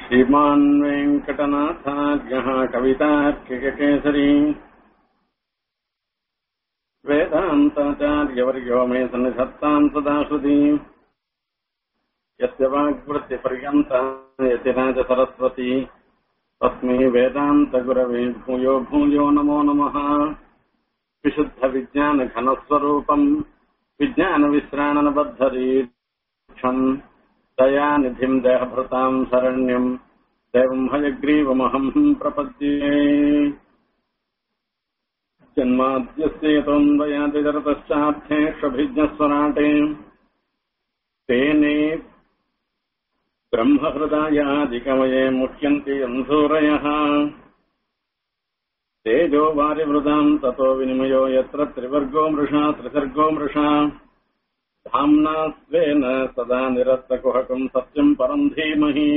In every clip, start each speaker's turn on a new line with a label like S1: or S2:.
S1: श्रीमान् वेङ्कटनाथार्यः कवितार्किककेसरी वेदान्ताचार्यवर्यो मे सन्निधत्ताम् सदा श्रुति यस्य वाग्वृत्तिपर्यन्ता यतिराज सरस्वती तस्मै वेदान्तगुरवे भूयो भूयो नमो नमः विशुद्धविज्ञानघनस्वरूपम् विज्ञानविश्राणनबद्धरीक्षम् दयानिधिम् देहभृताम् शरण्यम् देवम् हयग्रीवमहम् प्रपद्ये जन्माद्यस्य यतोऽन्वयादिजरतश्चार्थेष्वभिज्ञस्वराटे तेने ब्रह्महृदायादिकमये मुह्यन्ति यन्धूरयः तेजो वारिवृदाम् ततो विनिमयो यत्र त्रिवर्गो मृषा त्रिसर्गो मृषा धाम्ना स्वेन सदा निरस्तकुहकम् सत्यम् परम् धीमहि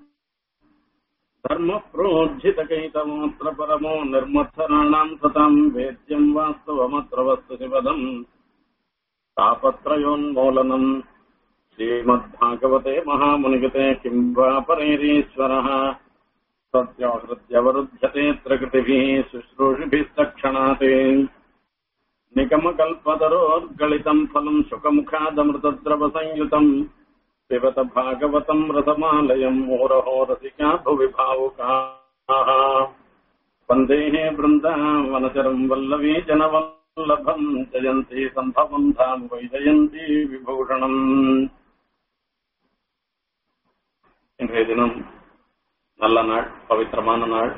S1: धर्मः प्रोज्झितकैतमोऽत्र परमो निर्मत्सराणाम् सताम् वेद्यम् वास्तवमत्र वस्तु शिवदम् तापत्रयोन्मूलनम् श्रीमद्भागवते महामुनिगते किम् वा परैरीश्वरः सत्याहृत्यवरुध्यते प्रकृतिभिः शुश्रूषिभिस्तक्षणात् निगमकल्पतरोर्गलितम् फलम् शुकमुखादमृतद्रवसंयुतम् पिबत भागवतम् रसमालयम् मुहुरहो रसिका भुवि भावुकाः वन्देः वृन्दावनचरम् वल्लवी जनवल्लभम् जयन्ती सम्भवम् धाम वैजयन्ती விபூஷணம் இன்றைய தினம் நல்ல நாள் பவித்திரமான நாள்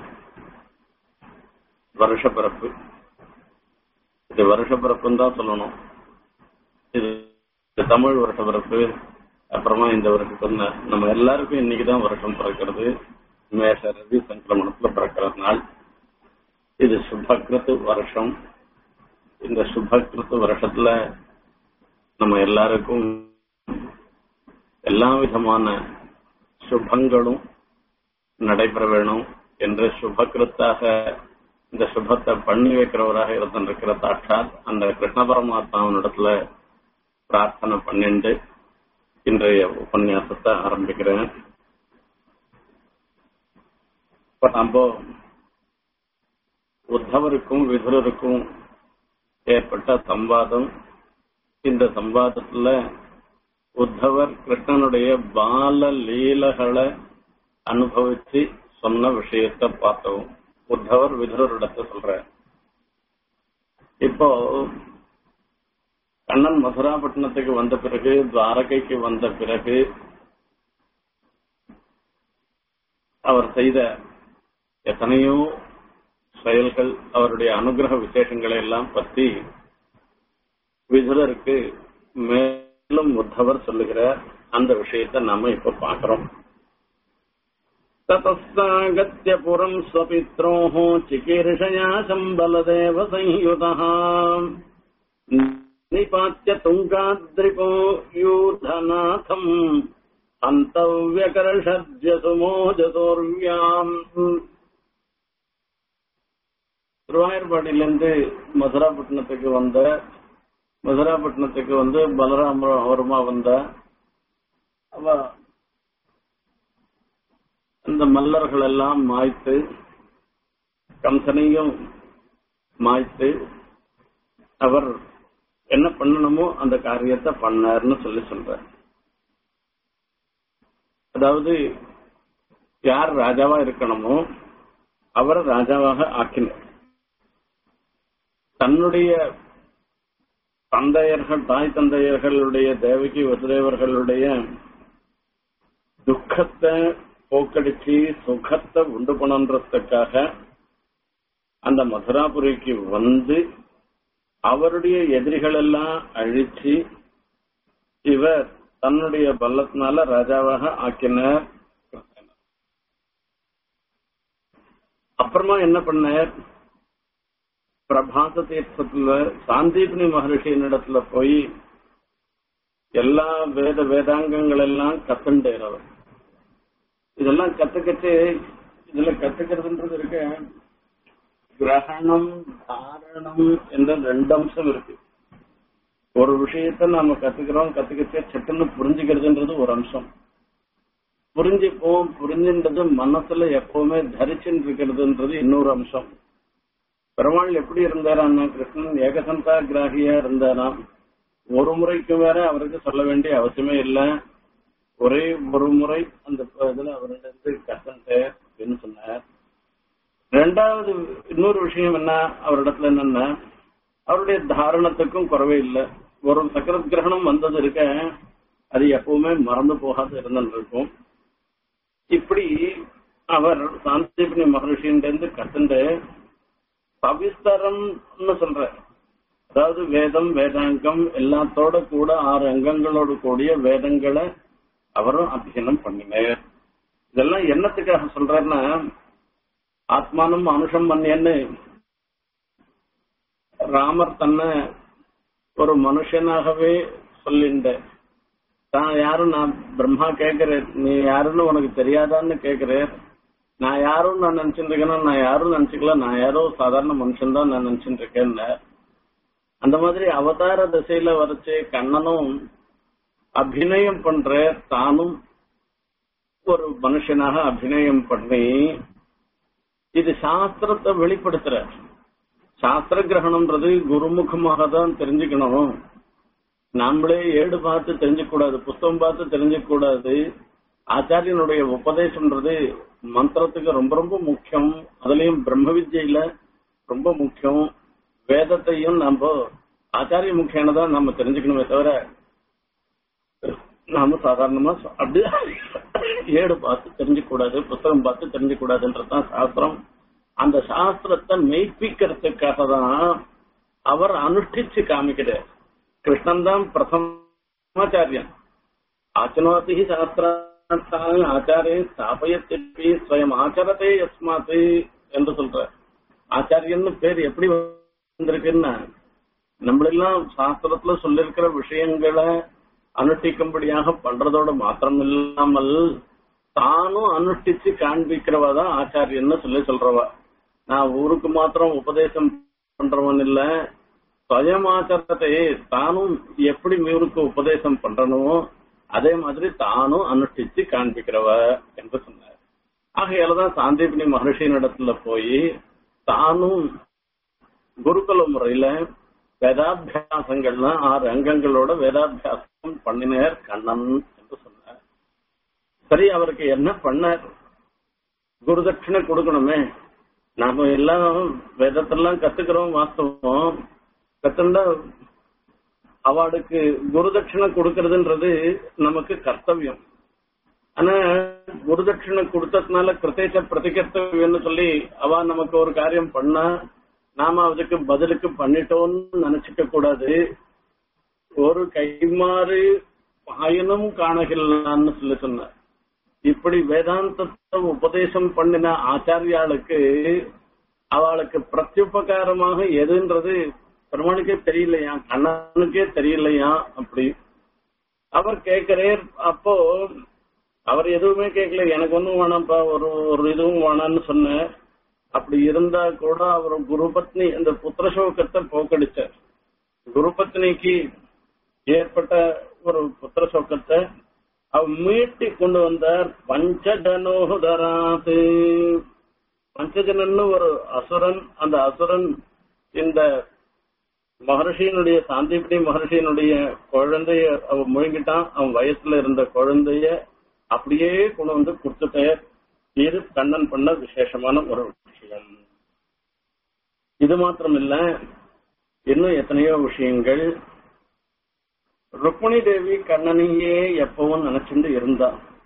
S1: வருஷ பிறப்பு இது வருஷ பிறப்புன்னு தான் சொல்லணும் இது தமிழ் வருஷ பிறப்பு அப்புறமா இந்த வருஷத்துல நம்ம எல்லாருக்கும் இன்னைக்குதான் வருஷம் பிறக்கிறது மேஷ ரவி சங்கிரமணத்துல பிறக்கிற நாள் இது சுபகிருத்து வருஷம் இந்த சுபகிருத்து வருஷத்துல நம்ம எல்லாருக்கும் எல்லா விதமான சுபங்களும் நடைபெற வேணும் என்று சுபகிருத்தாக இந்த சுபத்தை பண்ணி வைக்கிறவராக இருந்திருக்கிற சாட்சாத் அந்த கிருஷ்ண பரமாத்மாவினிடத்துல பிரார்த்தனை பண்ணிண்டு இன்றைய உபன்யாசத்தை ஆரம்பிக்கிறேன் இப்ப நம்ம உத்தவருக்கும் விதுரருக்கும் ஏற்பட்ட சம்வாதம் இந்த சம்வாதத்துல உத்தவர் கிருஷ்ணனுடைய பால லீலகளை அனுபவிச்சு சொன்ன விஷயத்த பார்த்தோம் உத்தவர் விதுரரிடத்தை சொல்ற இப்போ கண்ணன் மதுராபட்டினத்துக்கு வந்த பிறகு துவாரகைக்கு வந்த பிறகு அவர் செய்த எத்தனையோ செயல்கள் அவருடைய அனுகிரக விசேஷங்களை எல்லாம் பற்றி விதுரருக்கு மேலும் உத்தவர் சொல்லுகிறார் அந்த விஷயத்தை நாம இப்ப பாக்குறோம் ततस्तागत्य पुरम् स्वपित्रोः चिकीर्षया शम्बलदेव संयुतः निपात्य तुङ्गाद्रिपो यूधनाथम् हन्तव्यकर्षद्यसुमोजसोर्व्याम् திருவாயூர்பாடியிலிருந்து மதுராப்பட்டினத்துக்கு வந்த மதுராப்பட்டினத்துக்கு வந்து பலராமபுரமா வந்த அவ அந்த மல்லர்கள் எல்லாம் மாய்த்து கம்சனையும் மாய்த்து அவர் என்ன பண்ணணுமோ அந்த காரியத்தை பண்ணார்னு சொல்லி சொல்ற அதாவது யார் ராஜாவா இருக்கணுமோ அவரை ராஜாவாக ஆக்கினார் தன்னுடைய தந்தையர்கள் தாய் தந்தையர்களுடைய தேவகி வசுதேவர்களுடைய துக்கத்தை போக்கடிச்சு சுகத்தை உண்டு பண்ணன்றதுக்காக அந்த மதுராபுரிக்கு வந்து அவருடைய எதிரிகள் எல்லாம் அழிச்சு இவர் தன்னுடைய பல்லத்தினால ராஜாவாக ஆக்கினார் அப்புறமா என்ன பண்ணார் பிரபாச தீர்த்தத்துல சாந்தீபனி மகர்ஷியின் இடத்துல போய் எல்லா வேத வேதாங்கங்கள் எல்லாம் கத்துண்டேர் அவர் இதெல்லாம் கத்துக்கிட்டு இதுல கத்துக்கிறதுன்றது இருக்க கிரகணம் தாரணம் என்ற ரெண்டு அம்சம் இருக்கு ஒரு விஷயத்த நாம கத்துக்கிறோம் கத்துக்கிட்டே சட்டுன்னு புரிஞ்சுக்கிறதுன்றது ஒரு அம்சம் புரிஞ்சுப்போம் புரிஞ்சுன்றது மனசுல எப்பவுமே தரிச்சுட்டு இருக்கிறதுன்றது இன்னொரு அம்சம் பெருமாள் எப்படி இருந்தாரான்னா கிருஷ்ணன் ஏகசந்தா கிராகியா இருந்தாராம் ஒரு முறைக்கு வேற அவருக்கு சொல்ல வேண்டிய அவசியமே இல்லை ஒரே ஒரு முறை அந்த இதுல அவரிடத்து கசன்ட்டு அப்படின்னு சொன்னார் ரெண்டாவது இன்னொரு விஷயம் என்ன அவரிடத்துல என்னன்னா அவருடைய தாரணத்துக்கும் குறவே இல்லை ஒரு சக்கரத் கிரகணம் வந்தது இருக்க அது எப்பவுமே மறந்து போகாது இருந்துட்டு இருக்கும் இப்படி அவர் சாந்திபனி மகர்ஷியிலிருந்து கத்துண்டு சவிஸ்தரம்னு சொல்ற அதாவது வேதம் வேதாங்கம் எல்லாத்தோட கூட ஆறு அங்கங்களோடு கூடிய வேதங்களை அவரும் அத்தியனம் பண்ணினார் இதெல்லாம் என்னத்துக்காக சொல்றாருன்னா ஆத்மானம் அனுஷம் மன்னியன்னு ராமர் தன்னை ஒரு மனுஷனாகவே சொல்லிண்ட தான் யாரும் நான் பிரம்மா கேட்கிறேன் நீ யாருன்னு உனக்கு தெரியாதான்னு கேட்கிறேன் நான் யாரும் நான் நினைச்சிட்டு இருக்கேன்னா நான் யாரும் நினைச்சுக்கல நான் யாரோ சாதாரண மனுஷன் தான் நான் நினைச்சிட்டு இருக்கேன் அந்த மாதிரி அவதார திசையில வரைச்சு கண்ணனும் அபிநயம் பண்ற தானும் ஒரு மனுஷனாக அபிநயம் பண்ணி இது சாஸ்திரத்தை வெளிப்படுத்துற சாஸ்திர கிரகணம்ன்றது குருமுகமாக தான் தெரிஞ்சுக்கணும் நாமளே ஏடு பார்த்து தெரிஞ்சுக்க கூடாது புஸ்தகம் பார்த்து தெரிஞ்சுக்க கூடாது ஆச்சாரியனுடைய உபதேசம்ன்றது மந்திரத்துக்கு ரொம்ப ரொம்ப முக்கியம் அதுலயும் பிரம்ம வித்யில ரொம்ப முக்கியம் வேதத்தையும் நம்ம ஆச்சாரிய முக்கியம் தான் நம்ம தெரிஞ்சுக்கணுமே தவிர நாம சாதாரணமா அப்படி ஏடு பார்த்து தெரிஞ்சுக்க கூடாது புத்தகம் பார்த்து தெரிஞ்சுக்க கூடாதுன்றதுதான் சாஸ்திரம் அந்த சாஸ்திரத்தை மெய்ப்பிக்கிறதுக்காக தான் அவர் அனுஷ்டிச்சு காமிக்கிறார் கிருஷ்ணன் தான் பிரதமாச்சாரியன் ஆச்சனோதி சாஸ்திரான் ஆச்சாரிய ஸ்தாபயத்தி ஸ்வயம் ஆச்சரத்தை யஸ்மாத் என்று சொல்ற ஆச்சாரியன்னு பேர் எப்படி வந்திருக்குன்னா நம்மளெல்லாம் சாஸ்திரத்துல சொல்லிருக்கிற விஷயங்களை அனுஷ்டிக்கும்படியாக பண்றதோட மாத்திரம் இல்லாமல் தானும் அனுஷ்டிச்சு காண்பிக்கிறவா தான் ஆச்சாரியன்னு சொல்லி சொல்றவா நான் ஊருக்கு மாத்திரம் உபதேசம் பண்றவன் இல்ல சுயமாச்சாரத்தை தானும் எப்படி ஊருக்கு உபதேசம் பண்றனோ அதே மாதிரி தானும் அனுஷ்டிச்சு காண்பிக்கிறவ என்று சொன்னார் ஆகையாலதான் சாந்தீபினி மகர்ஷியின் இடத்துல போய் தானும் குருகுல முறையில வேதாபியாசங்கள்லாம் ஆறு அங்கங்களோட வேதாபியாசம் பண்ணினார் கண்ணன் என்று சொன்னார் சரி அவருக்கு என்ன பண்ணார் குருதட்சிணை கொடுக்கணுமே நாம எல்லாம் வேதத்தெல்லாம் கத்துக்கிறோம் வாஸ்தவம் கத்துண்டா அவளுக்கு குருதட்சிணை கொடுக்கறதுன்றது நமக்கு கர்த்தவியம் ஆனா குருதட்சிணை கொடுத்ததுனால கிருத்தேச்ச பிரதிகர்த்தவியம்னு சொல்லி அவ நமக்கு ஒரு காரியம் பண்ணா நாம அதுக்கு பதிலுக்கு பண்ணிட்டோம்னு நினைச்சுக்க கூடாது ஒரு கைமாறு பயனும் காணகில்லான்னு சொல்லி சொன்ன இப்படி வேதாந்தத்தை உபதேசம் பண்ணின ஆச்சாரியாளுக்கு அவளுக்கு பிரத்யுபகாரமாக எதுன்றது பெருமானுக்கே தெரியலையா கண்ணனுக்கே தெரியலையா அப்படி அவர் கேட்கிறார் அப்போ அவர் எதுவுமே கேட்கல எனக்கு ஒன்றும் வேணாம்ப்பா ஒரு ஒரு இதுவும் வேணாம்னு சொன்னேன் அப்படி இருந்தா கூட அவர் குருபத்னி அந்த புத்திரசோகத்தை போக்கடிச்சார் குருபத்னிக்கு ஏற்பட்ட ஒரு புத்திரசோகத்தை அவர் மீட்டி கொண்டு வந்தார் பஞ்சஜனோதராது பஞ்சஜனன்னு ஒரு அசுரன் அந்த அசுரன் இந்த மகர்ஷியினுடைய சாந்திபடி மகர்ஷியினுடைய குழந்தைய அவன் முழுங்கிட்டான் அவன் வயசுல இருந்த குழந்தைய அப்படியே கொண்டு வந்து கொடுத்துட்டார் இது கண்ணன் பண்ண விசேஷமான ஒரு விஷயம் இது மாத்திரம் இல்ல இன்னும் எத்தனையோ விஷயங்கள் ருக்மிணி தேவி கண்ணனையே எப்பவும் நினைச்சுட்டு இருந்தா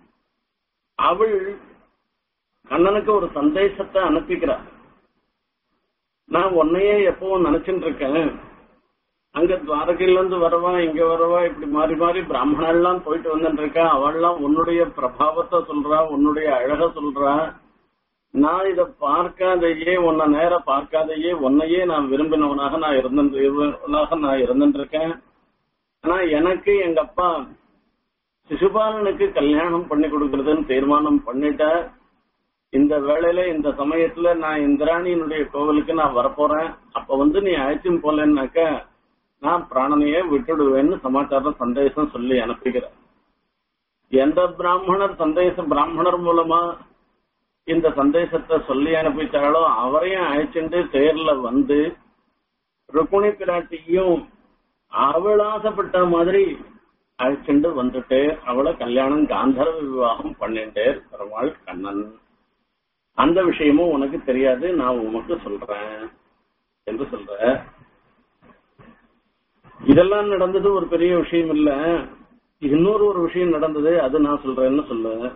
S1: அவள் கண்ணனுக்கு ஒரு சந்தேசத்தை அனுப்பிக்கிறா நான் உன்னையே எப்பவும் நினைச்சுட்டு இருக்கேன் அங்க துவாரகையில இருந்து வரவா இங்க வரவா இப்படி மாறி மாறி பிராமணெல்லாம் போயிட்டு வந்துட்டு இருக்கா அவள்லாம் உன்னுடைய பிரபாவத்தை சொல்றா உன்னுடைய அழக சொல்றா நான் இத பார்க்காதையே உன்னை நேர பார்க்காதையே உன்னையே நான் விரும்பினவனாக நான் இருந்தவனாக நான் இருந்துட்டு இருக்கேன் ஆனா எனக்கு எங்க அப்பா சிசுபாலனுக்கு கல்யாணம் பண்ணி கொடுக்கறதுன்னு தீர்மானம் பண்ணிட்ட இந்த வேளையில இந்த சமயத்துல நான் இந்திராணியினுடைய கோவிலுக்கு நான் வரப்போறேன் அப்ப வந்து நீ அழைச்சும் போலன்னாக்க நான் பிராணனையே விட்டுடுவேன்னு சமாச்சாரம் சந்தேசம் சொல்லி அனுப்புகிறேன் எந்த பிராமணர் சந்தேச பிராமணர் மூலமா இந்த சந்தேசத்தை சொல்லி அனுப்பிச்சாலோ அவரையும் அழைச்சிட்டு தேர்ல வந்து ருக்குணி பிராட்டியும் அவள் ஆசைப்பட்ட மாதிரி அழைச்சிட்டு வந்துட்டு அவளை கல்யாணம் காந்தர்வ விவாகம் பண்ணிட்டே பெருமாள் கண்ணன் அந்த விஷயமும் உனக்கு தெரியாது நான் உனக்கு சொல்றேன் என்று சொல்ற இதெல்லாம் நடந்தது ஒரு பெரிய விஷயம் இல்ல இன்னொரு ஒரு விஷயம் நடந்தது அது நான் சொல்றேன்னு சொல்லுவேன்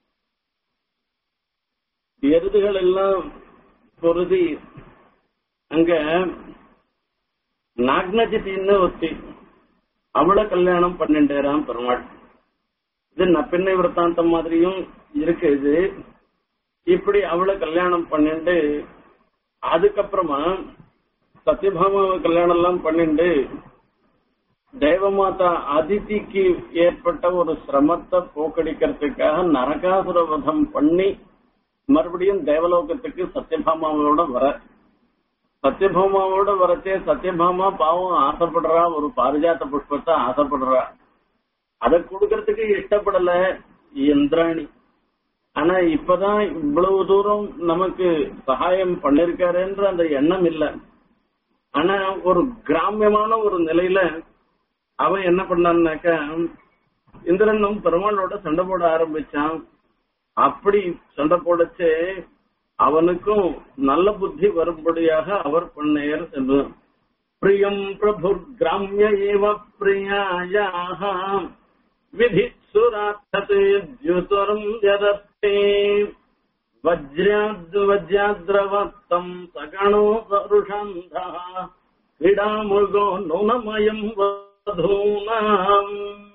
S1: எருதுகள் எல்லாம் பொருதி அங்க நாக்னஜித்தின்னு ஒத்தி அவளை கல்யாணம் பண்ணிட்டேராம் பெருமாள் இது நப்பிண்ணை விரத்தாந்தம் மாதிரியும் இருக்கு இது இப்படி அவளை கல்யாணம் பண்ணிட்டு அதுக்கப்புறமா சத்யபாமாவை கல்யாணம் எல்லாம் பண்ணிட்டு தேவமாதா அதிதிக்கு ஏற்பட்ட ஒரு சிரமத்தை போக்கடிக்கிறதுக்காக நரகாசுர வதம் பண்ணி மறுபடியும் தேவலோகத்துக்கு சத்யபாமாவோட வர சத்யபாமாவோட வரச்சே சத்யபாமா பாவம் ஆசைப்படுறா ஒரு பாரிஜாத்த புஷ்பத்தை ஆசைப்படுறா அதை கொடுக்கறதுக்கு இஷ்டப்படல இந்திராணி ஆனா இப்பதான் இவ்வளவு தூரம் நமக்கு சகாயம் பண்ணிருக்காருன்ற அந்த எண்ணம் இல்ல ஆனா ஒரு கிராமியமான ஒரு நிலையில அவன் என்ன பண்ணான்னாக்க இந்திரனும் பெருமாளோட சண்டை போட ஆரம்பிச்சான் அப்படி சண்டை போடச்சே அவனுக்கும் நல்ல புத்தி வரும்படியாக அவர் பண்ணேர் என்று பிரியம் பிரபு கிராமிய ஏவ பிரியாயாக விதி சுராத்தே தியுதரம் ஜதத்தே வஜ்ராத் வஜ்ராத்ரவத்தம் சகணோ சருஷந்தா கிடாமுகோ நுணமயம் வதூனாம்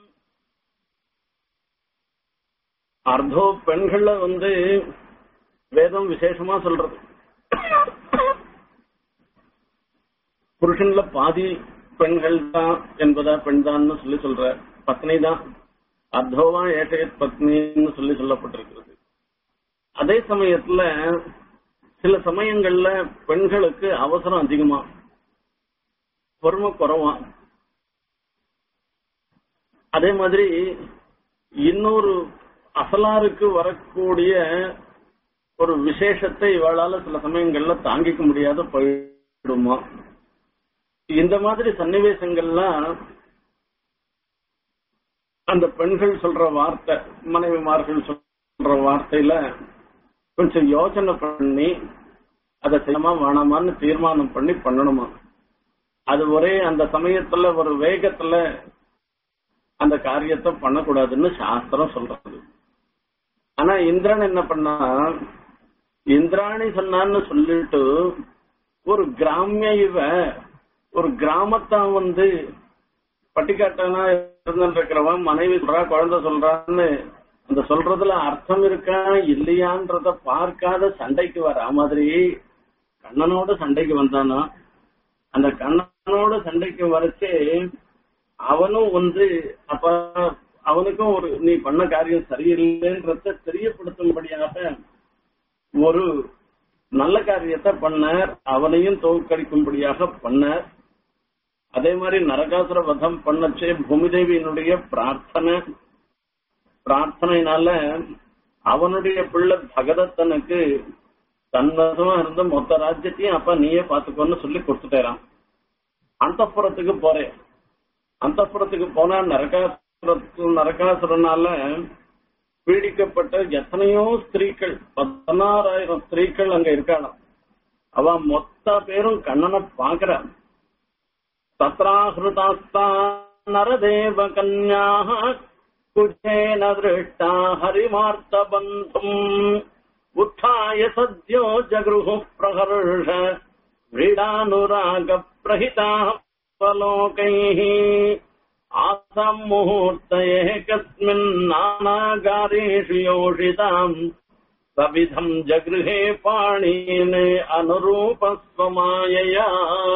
S1: அர்த்தோ பெண்கள்ல வந்து வேதம் விசேஷமா சொல்றது புருஷன்ல பாதி பெண்கள் தான் என்பதா பெண் தான் சொல்லி சொல்ற பத்னி தான் அர்த்தோவா ஏஷயத் பத்னின்னு சொல்லி சொல்லப்பட்டிருக்கிறது அதே சமயத்துல சில சமயங்கள்ல பெண்களுக்கு அவசரம் அதிகமா பொறுமை குறவா அதே மாதிரி இன்னொரு அசலாருக்கு வரக்கூடிய ஒரு விசேஷத்தை இவளால சில சமயங்கள்ல தாங்கிக்க முடியாத போயிடுமா இந்த மாதிரி சன்னிவேசங்கள்லாம் அந்த பெண்கள் சொல்ற வார்த்தை மனைவிமார்கள் சொல்ற வார்த்தையில கொஞ்சம் யோசனை பண்ணி அதை செய்யமா வேணாமான்னு தீர்மானம் பண்ணி பண்ணணுமா அது ஒரே அந்த சமயத்துல ஒரு வேகத்துல அந்த காரியத்தை பண்ணக்கூடாதுன்னு சாஸ்திரம் சொல்றது ஆனா இந்திரன் என்ன பண்ணா இந்திராணி சொன்னான்னு சொல்லிட்டு ஒரு கிராமிய இவ ஒரு கிராமத்தான் வந்து பட்டிக்காட்டனா இருந்துருக்கிறவன் மனைவி சொல்றா குழந்தை சொல்றான்னு அந்த சொல்றதுல அர்த்தம் இருக்கா இல்லையான்றத பார்க்காத சண்டைக்கு வரா மாதிரி கண்ணனோட சண்டைக்கு வந்தானா அந்த கண்ணனோட சண்டைக்கு வரைச்சு அவனும் வந்து அப்ப அவனுக்கும் ஒரு நீ பண்ண காரியம் சரியில்லைன்றத தெரியப்படுத்தும்படியாக ஒரு நல்ல காரியத்தை பண்ணார் அவனையும் தோற்கடிக்கும்படியாக பண்ணார் அதே மாதிரி நரகாசுர வதம் பண்ணச்சே பூமிதேவியினுடைய பிரார்த்தனை பிரார்த்தனையினால அவனுடைய பிள்ளை பகதத்தனுக்கு தன்வசமா இருந்த மொத்த ராஜ்யத்தையும் அப்ப நீயே பாத்துக்கோன்னு சொல்லி கொடுத்துட்டேரான் அந்தப்புறத்துக்கு போறேன் அந்தப்புறத்துக்கு போனா நரகாசுர நரகாசுரனால பீடிக்கப்பட்ட எத்தனையோ ஸ்திரீகள் பதினாறாயிரம் ஸ்திரீகள் அங்க இருக்காளாம் அவ மொத்த பேரும் கண்ணனை பாக்குறான் तत्राहृतास्ता नरदेवकन्याः कुजेन दृष्टा हरिमार्तबन्धुम् उत्थाय सद्यो जगृहुः प्रहर्ष व्रीडानुरागप्रहिताः पलोकैः आसाम् मुहूर्तये कस्मिन्नानागारेषु योषिताम् सविधम् जगृहे पाणीने अनुरूपस्वमायया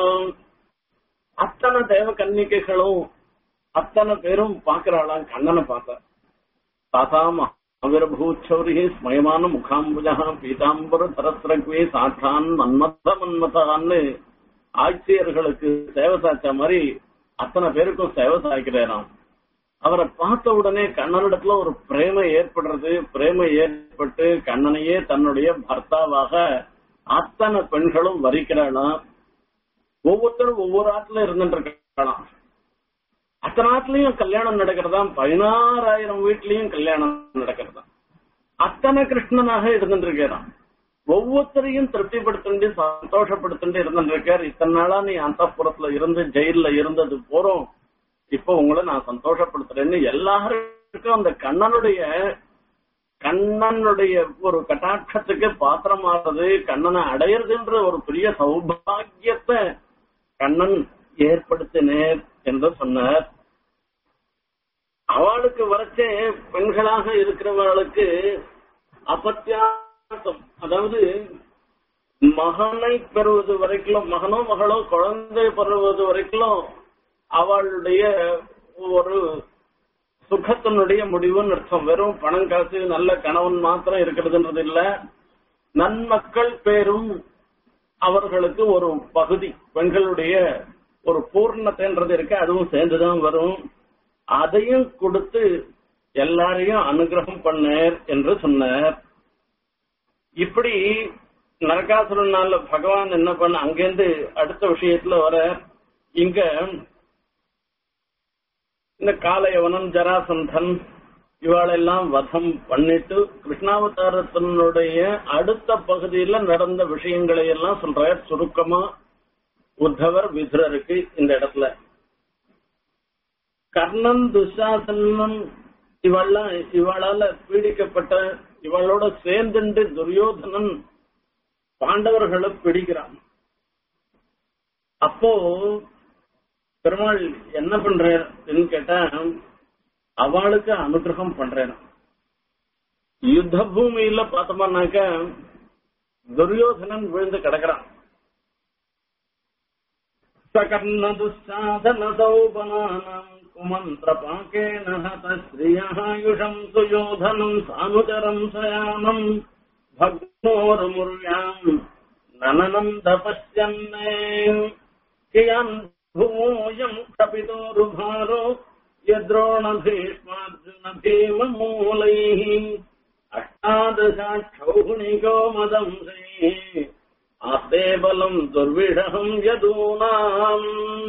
S1: அத்தனை தேவ கன்னிகைகளும் அத்தனை பேரும் பாக்குறாளாம் கண்ணனை பார்த்த தாத்தாம் அவிரபூச்சௌரி ஸ்மயமான முகாம்புஜா பீதாம்பர தரஸ்ரக்வே சாட்சான் மன்மத மன்மதான்னு ஆட்சியர்களுக்கு சேவை சாய்ச்ச மாதிரி அத்தனை பேருக்கும் சேவை சாய்க்கிறேனாம் அவரை பார்த்த உடனே கண்ணனிடத்துல ஒரு பிரேமை ஏற்படுறது பிரேமை ஏற்பட்டு கண்ணனையே தன்னுடைய பர்த்தாவாக அத்தனை பெண்களும் வரிக்கிறாளாம் ஒவ்வொருத்தரும் ஒவ்வொரு ஆத்துல இருந்துட்டு இருக்கலாம் அத்தனை ஆத்துலயும் கல்யாணம் நடக்கிறதாம் பதினாறாயிரம் வீட்லயும் கல்யாணம் நடக்கிறதாம் அத்தனை கிருஷ்ணனாக இருந்துட்டு இருக்கிறான் ஒவ்வொருத்தரையும் திருப்திப்படுத்திட்டு சந்தோஷப்படுத்திட்டு இருந்துட்டு இருக்கார் இத்தனை நாளா நீ அந்த புறத்துல இருந்து ஜெயில இருந்தது போறோம் இப்ப உங்களை நான் சந்தோஷப்படுத்துறேன்னு எல்லாருக்கும் அந்த கண்ணனுடைய கண்ணனுடைய ஒரு கட்டாட்சத்துக்கு பாத்திரமாறது கண்ணனை அடையிறதுன்ற ஒரு பெரிய சௌபாகியத்தை கண்ணன் ஏற்படுத்தினேர் என்று சொன்னார் அவளுக்கு வரைச்சே பெண்களாக இருக்கிறவர்களுக்கு அபத்தியாசம் அதாவது மகனை பெறுவது வரைக்கும் மகனோ மகளோ குழந்தை பெறுவது வரைக்கும் அவளுடைய ஒரு சுகத்தினுடைய முடிவுன்னு அர்த்தம் வெறும் பணம் காசு நல்ல கணவன் மாத்திரம் இருக்கிறதுன்றது இல்ல நன்மக்கள் பேரும் அவர்களுக்கு ஒரு பகுதி பெண்களுடைய ஒரு பூர்ணத்தைன்றது இருக்கு அதுவும் சேர்ந்துதான் வரும் அதையும் கொடுத்து எல்லாரையும் அனுகிரகம் பண்ணார் என்று சொன்னார் இப்படி நரகாசுரனால பகவான் என்ன பண்ண அங்கிருந்து அடுத்த விஷயத்துல வர இங்க இந்த காலையவனம் ஜராசந்தன் இவாளெல்லாம் வதம் பண்ணிட்டு கிருஷ்ணாவதாரத்தினுடைய அடுத்த பகுதியில நடந்த விஷயங்களை எல்லாம் சொல்ற சுருக்கமா உத்தவர் விதுரருக்கு இந்த இடத்துல கர்ணன் துஷாசனன் இவெல்லாம் இவளால பீடிக்கப்பட்ட இவளோட சேர்ந்துண்டு துரியோதனன் பாண்டவர்களை பிடிக்கிறான் அப்போ பெருமாள் என்ன பண்றேன்னு கேட்டா அவளுக்கு அனுகிரகம் பண்றேன் யுத்த பூமியில பார்த்தோம்னாக்க துரியோதனன் விழுந்து கிடக்குறான் सकर्ण दुस्साधन सौपनानाम् कुमन्त्रपाकेन हत श्रियहायुषम् सुयोधनम् सानुचरम् शयानम् भग्नोर्मुर्याम् नननम् तपश्यन्ने कियान् भूयम् कपितोरुभारो यद्रोणभीष्मार्जुन भीममूलैः अष्टादशाक्षौहिणिको मदंसैः ஆஸ்தே பலம் துர்விடகம் யதூனாம்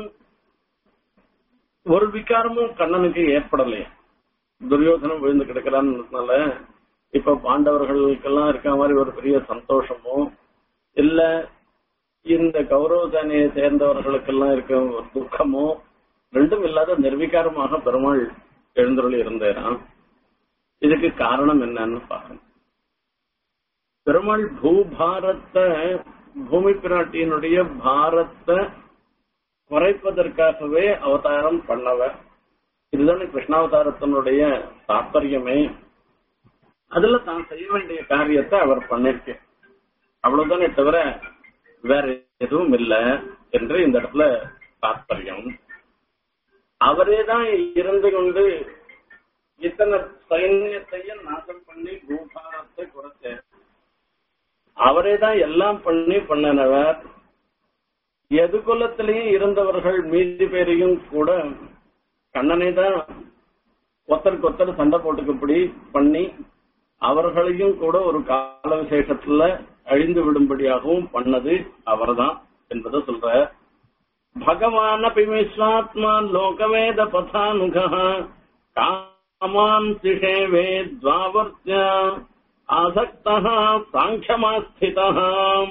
S1: ஒரு விகாரமும் கண்ணனுக்கு ஏற்படலையே துரியோதனம் விழுந்து கிடக்கிறான்னு இப்ப பாண்டவர்களுக்கெல்லாம் இருக்க மாதிரி ஒரு பெரிய சந்தோஷமோ இல்ல இந்த கௌரவ சேனையை சேர்ந்தவர்களுக்கெல்லாம் இருக்க ஒரு துக்கமோ ரெண்டும் இல்லாத நிர்விகாரமாக பெருமாள் எழுந்தருளி இருந்தேரான் இதுக்கு காரணம் என்னன்னு பார்க்கணும் பெருமாள் பூபாரத்தை பூமி பிராட்டியினுடைய பாரத்தை குறைப்பதற்காகவே அவதாரம் பண்ணவர் இதுதானே கிருஷ்ணாவதாரத்தினுடைய தாற்பயமே அதுல தான் செய்ய வேண்டிய காரியத்தை அவர் பண்ணிருக்க அவ்வளவுதானே தவிர வேற எதுவும் இல்லை என்று இந்த இடத்துல தாற்பயம் அவரே தான் இருந்து கொண்டு இத்தனை சைன்யத்தையும் நாசம் பண்ணி பூபாரத்தை குறைச்சார் அவரே தான் எல்லாம் பண்ணி பண்ணினவர் எது குலத்திலையும் இருந்தவர்கள் மீதி பேரையும் கூட கண்ணனை தான் ஒத்தருக்கு ஒத்தர் சண்டை போட்டுக்கப்படி பண்ணி அவர்களையும் கூட ஒரு கால விசேஷத்துல அழிந்து விடும்படியாகவும் பண்ணது அவர்தான் என்பதை சொல்ற பகவான் விஸ்வாத்மா லோகவேத பதானுக காமான் சிஷேவே துவாவர்த்தியா आसक्तः साङ्ख्यमास्थितः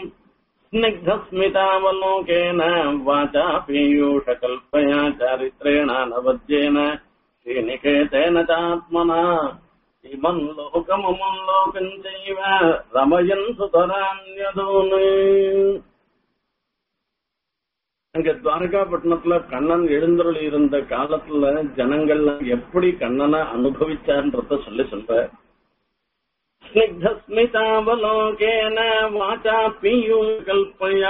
S1: स्निग्धस्मितावलोकेन वाचा पीयूषकल्पया चारित्रेण नवद्येन श्रीनिकेतेन चात्मना इमम् लोकममुम् लोकम् चैव रमयन् सुतरान्यदून् அங்க துவாரகாப்பட்டினத்துல கண்ணன் எழுந்தருள் இருந்த காலத்துல ஜனங்கள் எப்படி கண்ணனை அனுபவிச்சார்ன்றத சொல்லி சொல்ற ஸ்னிக்தஸ்மிதாவலோகேன வாச்சா கல்பயா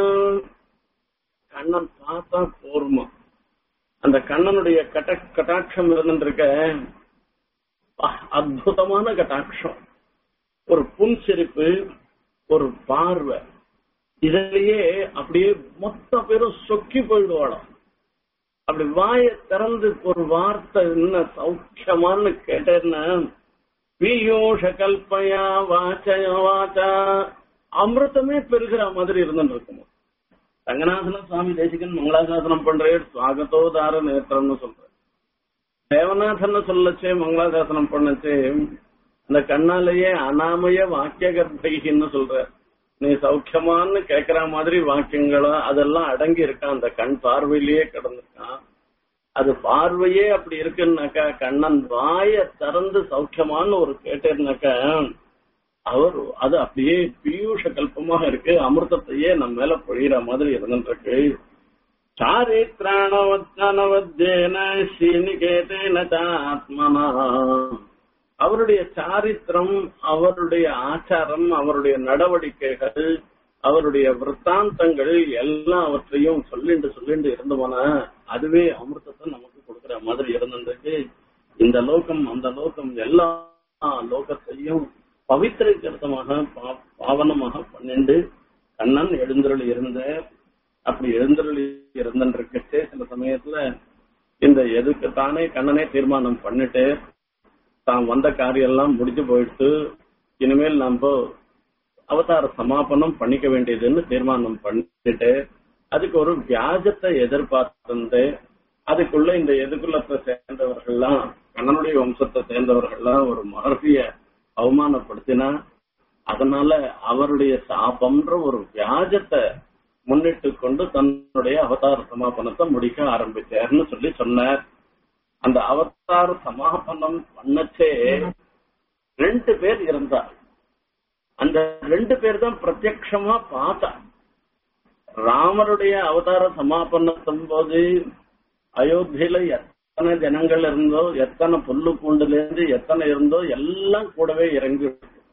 S1: கண்ணன் பார்த்தா போர்மா அந்த கண்ணனுடைய கட கட்டாட்சம் இருந்துருக்க அற்புதமான கட்டாட்சம் ஒரு புன்சிரிப்பு ஒரு பார்வை இதிலேயே அப்படியே மொத்த பேரும் சொக்கி போயிடுவாளாம் அப்படி வாய திறந்து ஒரு வார்த்தை என்ன சௌக்கியமான்னு கேட்டேன்னா பீயூஷ கல்பயா வாச்சய வாச்சா அமிர்தமே பெருகிற மாதிரி இருந்துட்டு இருக்குமா ரங்கநாதன சுவாமி தேசிகன் மங்களாசாசனம் பண்றேன் சுவாகத்தோதார நேத்திரம்னு சொல்றேன் தேவநாதன் சொல்லச்சே மங்களாசாசனம் பண்ணச்சே அந்த கண்ணாலேயே அனாமய வாக்கிய கர்ப்பைன்னு சொல்ற நீ சௌக்கியமான்னு கேக்குற மாதிரி வாக்கியங்களோ அதெல்லாம் அடங்கி இருக்கான் அந்த கண் பார்வையிலேயே கிடந்திருக்கான் அது பார்வையே அப்படி இருக்குன்னாக்கா கண்ணன் வாய திறந்து சௌக்கியமான்னு ஒரு கேட்டேன்னாக்கா அவர் அது அப்படியே பியூஷ கல்பமாக இருக்கு அமிர்தத்தையே நம்ம மேல பொழியிற மாதிரி இருந்துருக்கு சாரித்ராணவத்தானவத்தேன ஸ்ரீநிகேதேன ஆத்மனா அவருடைய சாரித்திரம் அவருடைய ஆச்சாரம் அவருடைய நடவடிக்கைகள் அவருடைய விற்த்தாந்தங்கள் எல்லாவற்றையும் சொல்லிண்டு சொல்லிண்டு இருந்தோம்னா அதுவே அமிர்தத்தை நமக்கு கொடுக்கிற மாதிரி இருந்திருக்கு இந்த லோகம் அந்த லோகம் எல்லா லோகத்தையும் பவித்திரமாக பாவனமாக பன்னெண்டு கண்ணன் எழுந்தருள் இருந்த அப்படி எழுந்தருள் இருந்துருக்கச்சே சில சமயத்துல இந்த எதுக்கு தானே கண்ணனே தீர்மானம் பண்ணிட்டு தான் வந்த காரியம் எல்லாம் முடிஞ்சு போயிடுத்து இனிமேல் நம்ம அவதார சமாபனம் பண்ணிக்க வேண்டியதுன்னு தீர்மானம் பண்ணிட்டு அதுக்கு ஒரு வியாஜத்தை எதிர்பார்த்து அதுக்குள்ள இந்த எதிர்குலத்தை சேர்ந்தவர்கள்லாம் கண்ணனுடைய வம்சத்தை சேர்ந்தவர்கள்லாம் ஒரு மகர்ஷிய அவமானப்படுத்தினா அதனால அவருடைய சாபம்ன்ற ஒரு வியாஜத்தை முன்னிட்டு கொண்டு தன்னுடைய அவதார சமாபனத்தை முடிக்க ஆரம்பிச்சார்னு சொல்லி சொன்னார் அந்த அவதார சமாபனம் பண்ணச்சே ரெண்டு பேர் இருந்தார் அந்த ரெண்டு பேர் தான் பிரத்யக்ஷமா பார்த்தா ராமருடைய அவதார சமாபனத்தும் போது அயோத்தியில எத்தனை ஜனங்கள் இருந்தோ எத்தனை புல்லு பூண்டுல இருந்து எத்தனை இருந்தோ எல்லாம் கூடவே இறங்கி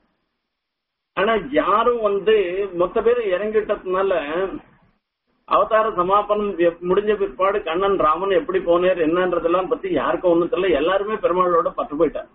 S1: ஆனா யாரும் வந்து மொத்த பேரும் இறங்கிட்டதுனால அவதார சமாபனம் முடிஞ்ச பிற்பாடு கண்ணன் ராமன் எப்படி போனார் என்னன்றதெல்லாம் பத்தி யாருக்கும் ஒண்ணும் தெரியல எல்லாருமே பெருமாளோட பட்டு போயிட்டாங்க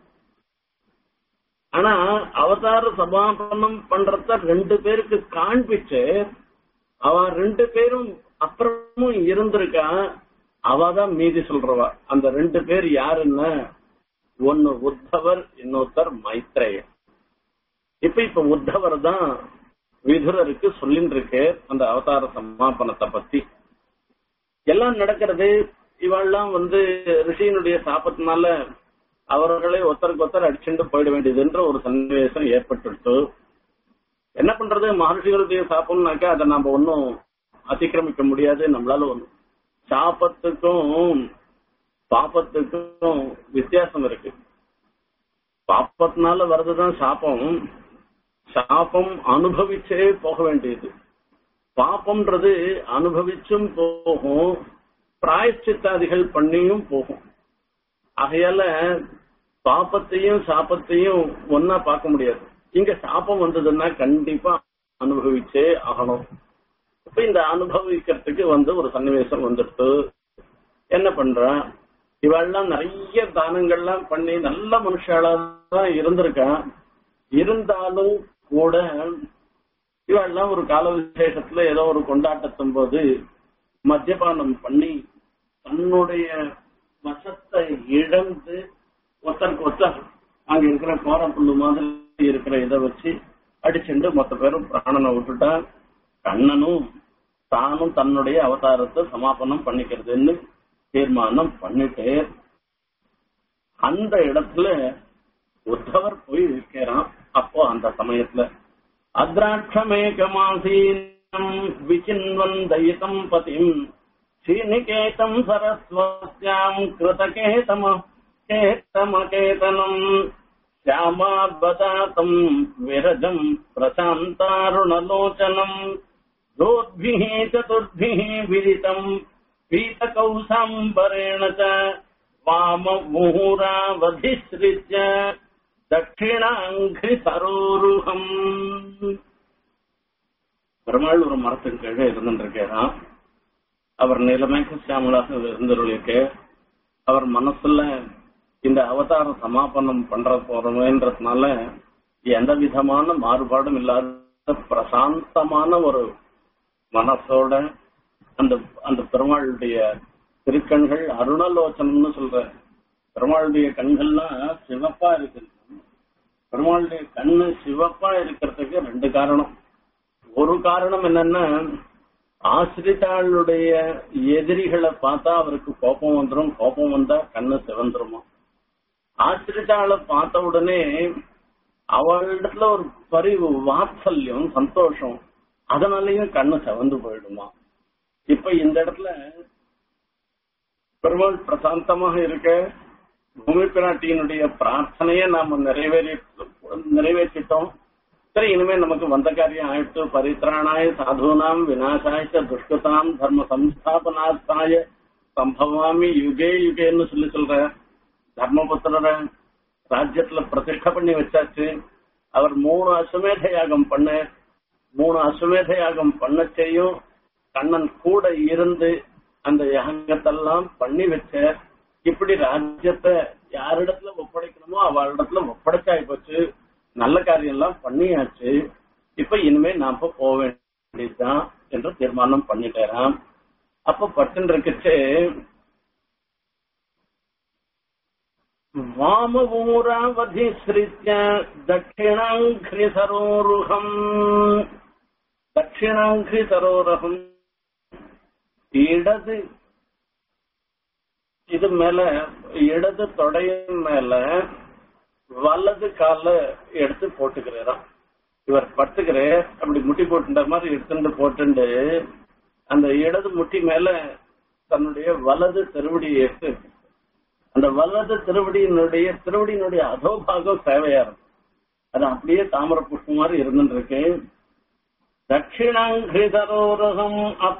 S1: ஆனா அவதார சமாபனம் பண்றத ரெண்டு பேருக்கு காண்பிச்சு அவ ரெண்டு பேரும் அப்புறமும் இருந்திருக்கா அவதான் மீதி சொல்றவா அந்த ரெண்டு பேர் யாருன்னா ஒன்னு உத்தவர் இன்னொருத்தர் மைத்ரேயன் இப்ப இப்ப உத்தவர் தான் விதுரருக்கு சொல்லிட்டு இருக்கு அந்த அவதார சமாபனத்தை பத்தி எல்லாம் நடக்கிறது இவெல்லாம் வந்து ரிஷியினுடைய சாபத்தினால அவர்களே ஒருத்தருக்கு ஒருத்தர் அடிச்சுட்டு போயிட வேண்டியதுன்ற ஒரு சன்னிவேசம் ஏற்பட்டுட்டு என்ன பண்றது மகர்ஷிகளுடைய சாப்பம்னாக்கா அதை நாம ஒன்னும் அதிக்கிரமிக்க முடியாது நம்மளால ஒண்ணும் சாபத்துக்கும் பாப்பத்துக்கும் வித்தியாசம் இருக்கு பாப்பத்தினால வர்றதுதான் சாபம் சாபம் அனுபவிச்சே போக வேண்டியது பாப்பம்ன்றது அனுபவிச்சும் போகும் பிராயச்சித்தாதிகள் பண்ணியும் போகும் ஆகையால பாப்பத்தையும் சாபத்தையும் ஒன்னா பார்க்க முடியாது இங்க சாபம் வந்ததுன்னா கண்டிப்பா அனுபவிச்சே ஆகணும் இப்ப இந்த அனுபவிக்கிறதுக்கு வந்து ஒரு சன்னிவேசம் வந்துடுத்து என்ன பண்றா இவெல்லாம் நிறைய தானங்கள்லாம் பண்ணி நல்ல மனுஷாலா தான் இருந்திருக்கா இருந்தாலும் கூட இவெல்லாம் ஒரு கால விசேஷத்துல ஏதோ ஒரு கொண்டாட்டத்தும் போது மத்தியபானம் பண்ணி தன்னுடைய வசத்தை இழந்து ஒருத்தருக்கு ஒருத்தர் அங்க இருக்கிற கோரப்புல்லு மாதிரி இருக்கிற இதை வச்சு அடிச்சுண்டு மொத்த பேரும் பிராணனை விட்டுட்டா கண்ணனும் தானும் தன்னுடைய அவதாரத்தை சமாபனம் பண்ணிக்கிறதுன்னு தீர்மானம் பண்ணிட்டு அந்த இடத்துல உத்தவர் போய் இருக்கிறான் அப்போ அந்த சமயத்துல அத்ராட்சமேகமாசீனம் விசின்வன் தயிதம் பதிம் ஸ்ரீநிகேதம் சரஸ்வத்யாம் கிருதகேதம கேத்தமகேதனம் श्यामाद्वदातम् विरजम् प्रशान्तारुणलोचनम् दोद्भिः चतुर्भिः विदितम् पीतकौशाम्बरेण च वाममुहूरावधिसृज्य தட்சிணாங்கிரிசரோருகம் பெருமாள் ஒரு மரத்தின் கீழே இருந்துருக்கிறான் அவர் நிலமேக சியாமலாக இருந்துருக்க அவர் மனசுல இந்த அவதார சமாபனம் பண்ற போறோமேன்றதுனால எந்த விதமான மாறுபாடும் இல்லாத பிரசாந்தமான ஒரு மனசோட அந்த அந்த பெருமாளுடைய திருக்கண்கள் அருணலோச்சனம்னு சொல்ற பெருமாளுடைய கண்கள்லாம் சிவப்பா இருக்கு பெருமாளுடைய கண்ணு சிவப்பா இருக்கிறதுக்கு ரெண்டு காரணம் ஒரு காரணம் என்னன்னா ஆசிரித்தாளுடைய எதிரிகளை பார்த்தா அவருக்கு கோபம் வந்துடும் கோபம் வந்தா கண்ணு சிவந்துருமா ஆசிரித்தாளை பார்த்த உடனே அவளிடத்துல ஒரு பரிவு வாத்சல்யம் சந்தோஷம் அதனாலயும் கண்ணு செவந்து போயிடுமா இப்ப இந்த இடத்துல பெருமாள் பிரசாந்தமாக இருக்க பூமி பிராட்டியினுடைய பிரார்த்தனையை நாம நிறைவேறி நிறைவேற்றிட்டோம் சரி இனிமே நமக்கு வந்த காரியம் ஆயிட்டு பரித்ராணாய சாதுனாம் விநாசாய துஷ்கதாம் தர்ம சம்ஸ்தாபனார்த்தாய சம்பவாமி யுகே யுகேன்னு சொல்லி சொல்ற தர்மபுத்திரரை ராஜ்யத்துல பிரதிஷ்ட பண்ணி வச்சாச்சு அவர் மூணு அசுமேத யாகம் பண்ண மூணு அசுமேத யாகம் பண்ண செய்யும் கண்ணன் கூட இருந்து அந்த யாகத்தெல்லாம் பண்ணி வச்ச இப்படி ராஜ்யத்தை யாரிடத்துல ஒப்படைக்கணுமோ அவளிடத்துல ஒப்படைச்சாய் போச்சு நல்ல காரியம் எல்லாம் பண்ணியாச்சு இப்ப இனிமே நாம போக வேண்டியதுதான் என்று தீர்மானம் பண்ணிட்டேராம் அப்ப பட்டன் இருக்குச்சு வாமவூராவதிஸ்ரித்ய தட்சிணாங்கிரி சரோருகம் தட்சிணாங்கிரி சரோரகம் இடது இது மேல இடது தொடையின் மேல வலது கால எடுத்து போட்டுக்கிறாராம் இவர் படுத்துக்கிறே அப்படி முட்டி போட்டுன்ற மாதிரி எடுத்துட்டு போட்டுண்டு அந்த இடது முட்டி மேல தன்னுடைய வலது திருவடியை எடுத்து அந்த வலது திருவடியினுடைய திருவடியினுடைய அதோபாகம் சேவையா இருக்கும் அது அப்படியே தாமர புஷ்பம் மாதிரி இருந்துட்டு இருக்கு தட்சிணாங்கிரிதரோரகம்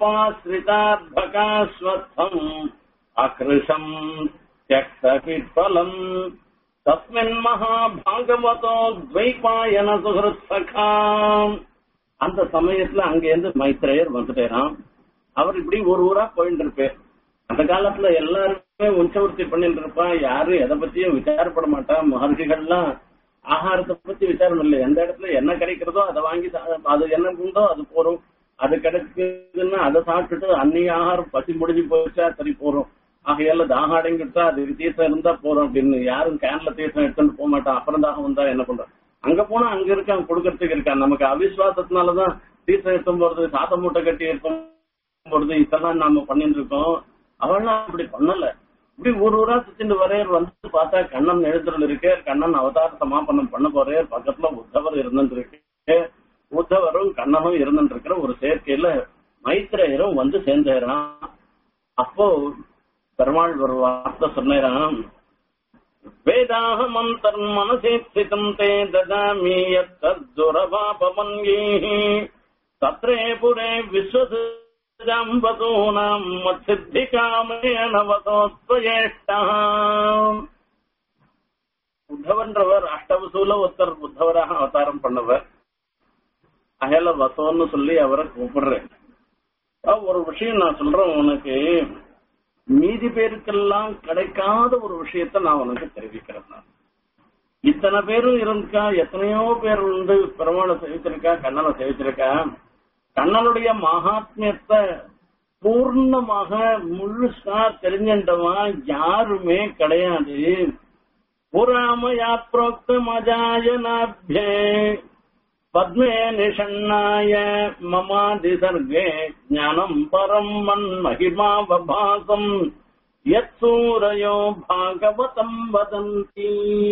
S1: அபாஸ்ரிதார்பகாஸ்வத்தம் அகிருஷம் தியக்தபிட்பலம் தஸ்மின் மகாபாகவதோ துவைபாயன சுகிருத் சகாம் அந்த சமயத்துல அங்கேருந்து மைத்ரேயர் வந்துட்டேராம் அவர் இப்படி ஒரு ஊரா போயிட்டு இருப்பார் அந்த காலத்துல எல்லாருமே உஞ்சவர்த்தி பண்ணிட்டு இருப்பா யாரும் எதை பத்தியும் விசாரப்பட மாட்டா மகர்ஷிகள்லாம் ஆகாரத்தை பத்தி விசாரம் இல்லை எந்த இடத்துல என்ன கிடைக்கிறதோ அதை வாங்கி சா- அது என்ன உண்டோ அது போறோம் அது கிடைக்குதுன்னா அதை சாப்பிட்டுட்டு அன்னைய ஆகாரம் பசி முடிஞ்சு போச்சா சரி போறோம் ஆகையால தாகம் அடங்கிட்டா அது தீர்த்தம் இருந்தா போறோம் அப்படின்னு யாரும் கேன்ல தீர்த்தம் எடுத்துட்டு போக மாட்டான் அப்புறம் தாகம் வந்தா என்ன பண்றோம் அங்க போனா அங்க இருக்கான் கொடுக்கறதுக்கு இருக்கான் நமக்கு அவிசுவாசத்தினாலதான் தீர்த்தம் எடுத்தும் போறது சாத்த மூட்டை கட்டி எடுத்தும் போறது இதெல்லாம் நாம பண்ணிட்டு இருக்கோம் அவள்லாம் அப்படி பண்ணல இப்படி ஒரு ஊரா சுத்திட்டு வரையர் வந்து பார்த்தா கண்ணன் எழுத்துறது இருக்கு கண்ணன் அவதார சமாபனம் பண்ண போறார் பக்கத்துல உத்தவர் இருந்துட்டு இருக்கு உத்தவரும் கண்ணனும் இருந்துட்டு இருக்கிற ஒரு சேர்க்கையில மைத்ரேயரும் வந்து சேர்ந்துறான் அப்போ பெருமாள் ஒரு வார்த்தை சொன்னாராம் வேதாகமந்தர் மனசே ஸ்திதம் தே ததாமி யத்ததுரபாபமன்யீः தத்ரே புரே விஸ்வசிஜாம்பதூனாம் மத்சித்திகாமேன வசோத்வயேஷ்டாம் உத்தவன்றவர் அஷ்டவசூல ஒருத்தர் உத்தவராக அவதாரம் பண்ணவர் அகல வசோன்னு சொல்லி அவரை கூப்பிடுறேன் அஹ் ஒரு விஷயம் நான் சொல்றேன் உனக்கு மீதி பேருக்கெல்லாம் கிடைக்காத ஒரு விஷயத்த நான் உனக்கு தெரிவிக்கிறேன் நான். இத்தனை பேரும் இருக்கா எத்தனையோ பேர் வந்து பெருமாளை சேவிச்சிருக்கா கண்ணனை சேவிச்சிருக்கா கண்ணனுடைய மகாத்மியத்தை பூர்ணமாக முழுசா தெரிஞ்சின்றவன் யாருமே கிடையாது புறாமயா புரோக்தமஜாயனாபியே பத்மே நிஷண்ணாய மமாதி சர்வே ஞானம் பரம் மன் மகிமாவபாசம் யத் சூரையோ பாகவதம் வதந்தி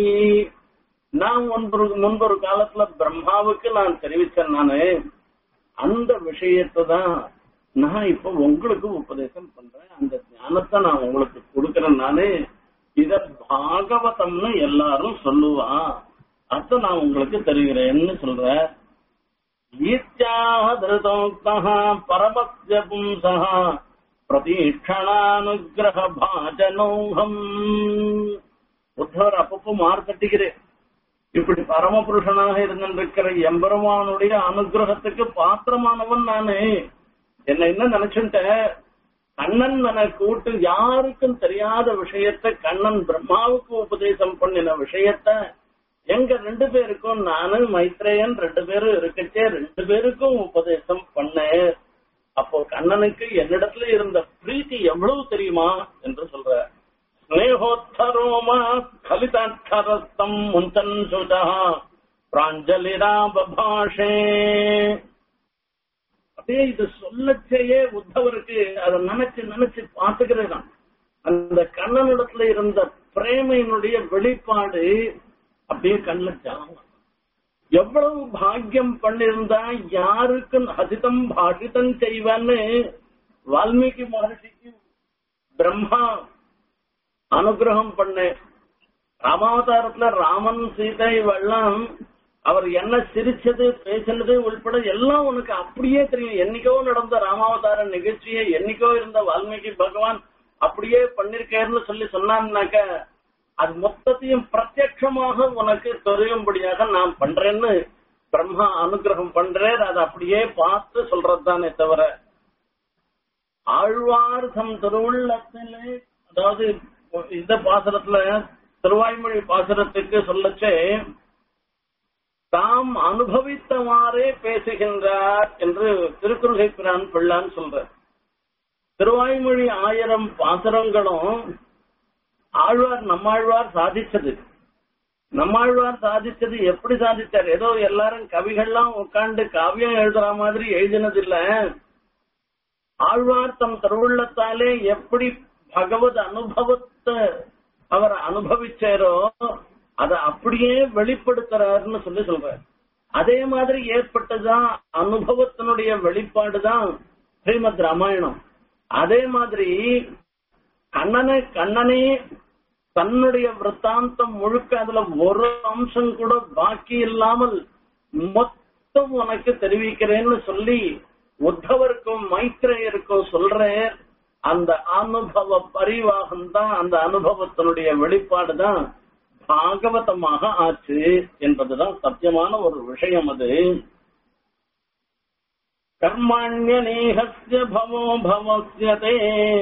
S1: நான் ஒன்று முன்பொரு காலத்துல பிரம்மாவுக்கு நான் தெரிவிச்சேன் நானு அந்த விஷயத்தை தான் நான் இப்ப உங்களுக்கு உபதேசம் பண்றேன் அந்த ஞானத்தை நான் உங்களுக்கு கொடுக்கறேன் நானு இத பாகவதம்னு எல்லாரும் சொல்லுவா அத நான் உங்களுக்கு தெரிகிறேன்னு சொல்றேன் ஈத்யாஹதோக்தः பரமஸ்ய பும்சः பிரதீட்சணானுகிரக பாஜனோகம் உத்தவர் அப்பப்போ மாறு தட்டிக்கிறேன் இப்படி பரமபுருஷனாக இருந்திருக்கிற எம்பெருமானுடைய அனுகிரகத்துக்கு பாத்திரமானவன் நானு என்ன என்ன நினைச்சுட்டேன் கண்ணன் எனக்கு கூட்டு யாருக்கும் தெரியாத விஷயத்த கண்ணன் பிரம்மாவுக்கு உபதேசம் பண்ணின விஷயத்த எங்க ரெண்டு பேருக்கும் நானு மைத்ரேயன் ரெண்டு பேரும் இருக்கச்சே ரெண்டு பேருக்கும் உபதேசம் பண்ணேன் அப்போ கண்ணனுக்கு என்னிடத்துல இருந்த பிரீத்தி எவ்வளவு தெரியுமா என்று சொல்ற ஸ்னேகோத்தரோமா கலிதாட்சரஸ்தம் முந்தன் சுதா பிராஞ்சலிராபாஷே அப்படியே இது சொல்லச்சேயே உத்தவருக்கு அதை நினைச்சு நினைச்சு பார்த்துக்கிறேன் அந்த கண்ணனிடத்துல இருந்த பிரேமையினுடைய வெளிப்பாடு அப்படியே கண்ணில் ஜலம் எவ்வளவு பாக்கியம் பண்ணிருந்தா யாருக்கு ஹசிதம் பாஷிதம் செய்வான்னு வால்மீகி மகர்ஷிக்கு பிரம்மா அனுகிரகம் பண்ண ராமாவதாரத்துல ராமன் சீதை வெள்ளம் அவர் என்ன சிரிச்சது பேசினது உள்பட எல்லாம் உனக்கு அப்படியே தெரியும் என்னைக்கோ நடந்த ராமாவதார நிகழ்ச்சியை என்னைக்கோ இருந்த வால்மீகி பகவான் அப்படியே பண்ணிருக்கேன்னு சொல்லி சொன்னான்னாக்க அது மொத்தத்தையும் பிரத்யட்சமாக உனக்கு தெரியும்படியாக நான் பண்றேன்னு பிரம்மா அனுகிரகம் பண்றேன் அதை அப்படியே பார்த்து சொல்றதுதானே தவிர ஆழ்வார் தம் திருவுள்ளத்திலே அதாவது இந்த பாசனத்துல திருவாய்மொழி பாசனத்துக்கு சொல்லச்சே தாம் அனுபவித்தவாறே பேசுகின்றார் என்று திருக்குறளை பிரான் பிள்ளான் சொல்ற திருவாய்மொழி ஆயிரம் பாசுரங்களும் ஆழ்வார் நம்மாழ்வார் சாதிச்சது நம்மாழ்வார் சாதிச்சது எப்படி சாதிச்சார் ஏதோ எல்லாரும் கவிகள்லாம் உட்கார்ந்து காவியம் எழுதுற மாதிரி எழுதினது இல்ல ஆழ்வார் தம் திருவுள்ளத்தாலே எப்படி பகவத் அனுபவத்தை அவர் அனுபவிச்சாரோ அதை அப்படியே வெளிப்படுத்துறாருன்னு சொல்லி சொல்றார் அதே மாதிரி ஏற்பட்டதுதான் அனுபவத்தினுடைய வெளிப்பாடுதான் ஸ்ரீமத் ராமாயணம் அதே மாதிரி கண்ணனை கண்ணனே தன்னுடைய விற்த்தாந்தம் முழுக்க அதுல ஒரு அம்சம் கூட பாக்கி இல்லாமல் மொத்தம் உனக்கு தெரிவிக்கிறேன்னு சொல்லி உத்தவருக்கும் மைத்ரேயருக்கும் சொல்றேன் அந்த அனுபவ பரிவாகம் தான் அந்த அனுபவத்தினுடைய வெளிப்பாடு தான் பாகவதமாக ஆச்சு என்பதுதான் சத்தியமான ஒரு விஷயம் அது கர்மாண்யநேகஸ்ய பவோ பவஸ்யதே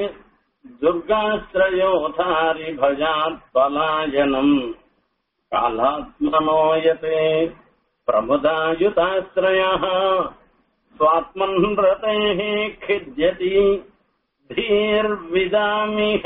S1: துர்காஸ்ரயோதாரி பஜாத் பலாயனம் காலாத்மனோயதே பிரமுதாயுதாஸ்ரயः स्वात्मन् रतेः खिद्यति धीर्विदामिह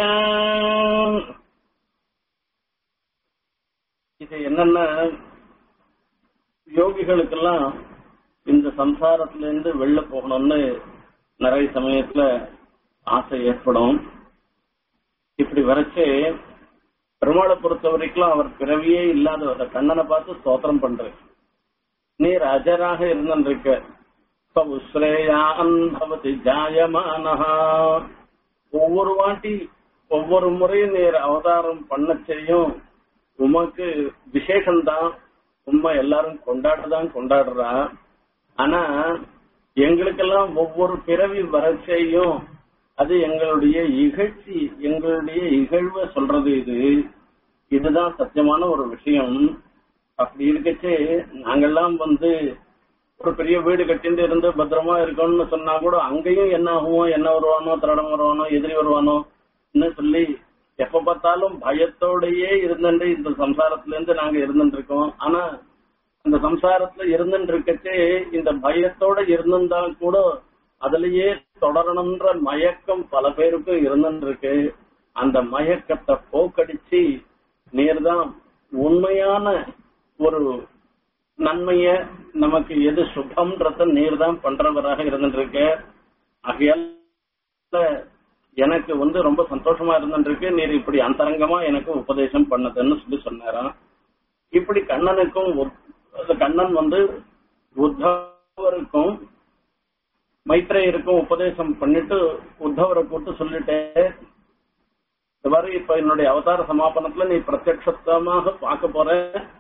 S1: இது என்னன்னா யோகிகளுக்கெல்லாம் இந்த சம்சாரத்துல இருந்து வெளில போகணும்னு நிறைய சமயத்துல ஆசை ஏற்படும் இப்படி வரைச்சு பெருமாளை பொறுத்த வரைக்கும் அவர் பிறவியே இல்லாத கண்ணனை பார்த்து ஸ்தோத்திரம் பண்ற நீர் அஜராக இருந்திருக்க உஸ்ரேயான் பவதி ஜாயமானஹா ஒவ்வொரு வாட்டி ஒவ்வொரு முறையும் நீர் அவதாரம் பண்ண செய்யும் உமக்கு விசேஷம்தான் உண்மை எல்லாரும் கொண்டாடுதான் கொண்டாடுறா ஆனா எங்களுக்கெல்லாம் ஒவ்வொரு பிறவி வறட்சையும் அது எங்களுடைய இகழ்ச்சி எங்களுடைய இகழ்வை சொல்றது இது இதுதான் சத்தியமான ஒரு விஷயம் அப்படி இருக்கச்சே நாங்கெல்லாம் வந்து ஒரு பெரிய வீடு கட்டிட்டு இருந்து பத்திரமா இருக்கணும்னு சொன்னா கூட அங்கேயும் என்ன ஆகுமோ என்ன வருவானோ திருடம் வருவானோ எதிரி வருவானோ சொல்லி எப்ப பார்த்தாலும் பயத்தோடயே இருந்துட்டு இந்த சம்சாரத்துல இருந்து நாங்க இருந்துட்டு இருக்கோம் ஆனா அந்த சம்சாரத்துல இருந்துட்டு இருக்கச்சே இந்த பயத்தோட இருந்திருந்தா கூட அதுலயே தொடரணும்ன்ற மயக்கம் பல பேருக்கும் இருந்துட்டு இருக்கு அந்த மயக்கத்தை போக்கடிச்சு நீர்தான் உண்மையான ஒரு நன்மைய நமக்கு எது சுபம்ன்றத நீர் தான் பண்றவராக இருந்துட்டு இருக்க ஆகையால எனக்கு வந்து ரொம்ப சந்தோஷமா இருந்துருக்கு நீர் இப்படி அந்தரங்கமா எனக்கு உபதேசம் பண்ணதுன்னு சொல்லி சொன்னாராம் இப்படி கண்ணனுக்கும் கண்ணன் வந்து உத்தவருக்கும் மைத்ரேயருக்கும் உபதேசம் பண்ணிட்டு உத்தவரை கூட்டு சொல்லிட்டேன் இந்த மாதிரி இப்ப என்னுடைய அவதார சமாபனத்துல நீ பிரத்யட்சமாக பார்க்க போற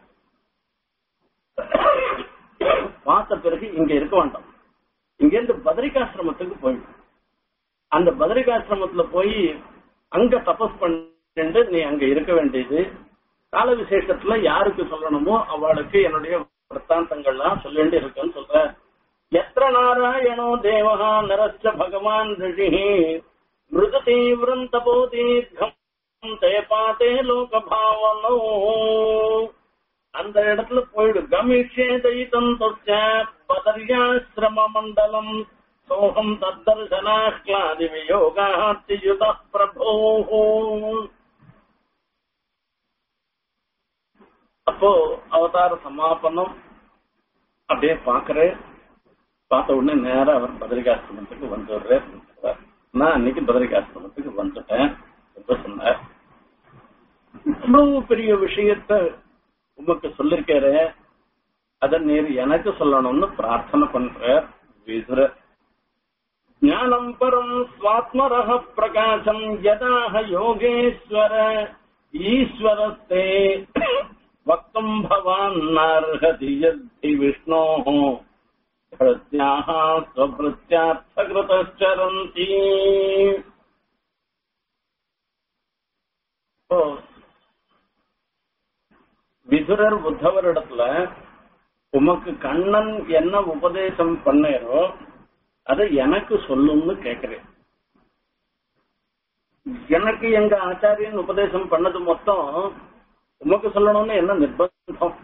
S1: பார்த்த பிறகு இங்க இருக்க வேண்டாம் இங்க இருந்து பத்ரிகாசிரமத்துக்கு போயிடும் அந்த பத்ரிகாசிரமத்துல போய் அங்க தபஸ் பண்ணிட்டு நீ அங்க இருக்க வேண்டியது கால விசேஷத்துல யாருக்கு சொல்லணுமோ அவளுக்கு என்னுடைய விற்த்தாந்தங்கள்லாம் சொல்லிட்டு இருக்குன்னு சொல்ற எத்திர நாராயணோ தேவகா நரஸ்ய பகவான் ரிஷி மிருது தீவிரம் தபோ தீர்க்கம் தே பாத்தே லோக பாவனோ அந்த இடத்துல போயிடு கமிஷே தைத்தம் தொச்ச பதர்யாசிரம மண்டலம் சோகம் தத்தர்சனாஹ்லாதி வியோகாத்தியுத பிரபோ அப்போ அவதார சமாபனம் அப்படியே பாக்குறேன் பார்த்த உடனே நேரா அவர் பத்ரிகாசிரமத்துக்கு வந்துடுறார் நான் அன்னைக்கு பத்ரிகாசிரமத்துக்கு வந்துட்டேன் என்று சொன்னார் இவ்வளவு பெரிய விஷயத்த உமக்கு சொல்லிருக்காரு அத நீர் எனக்கு சொல்லணும்னு பிரார்த்தனை பண்ற விதுர ஞானம் பரம் ஸ்வாத்மரக பிரகாசம் யதாக யோகேஸ்வர ஈஸ்வரஸ்தே வக்தம் பவான் நார்ஹதி யத்தி விஷ்ணோ பிரத்யாக ஸ்வபிரத்யார்த்தகிருதச்சரந்தி இப்போ விதுரர் உத்தவரிடத்துல உமக்கு கண்ணன் என்ன உபதேசம் பண்ணாரோ அதை எனக்கு சொல்லும்னு கேக்குறேன் எனக்கு எங்க ஆச்சாரியன் உபதேசம் பண்ணது மொத்தம் உமக்கு சொல்லணும்னு என்ன நிர்பந்தம்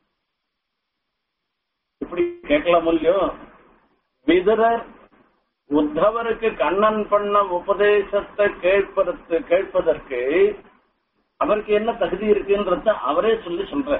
S1: இப்படி கேட்கலாம் இல்லையோ விதுரர் உத்தவருக்கு கண்ணன் பண்ண உபதேசத்தை கேட்பதற்கு கேட்பதற்கு அவருக்கு என்ன தகுதி இருக்குன்றத அவரே சொல்லி சொல்ற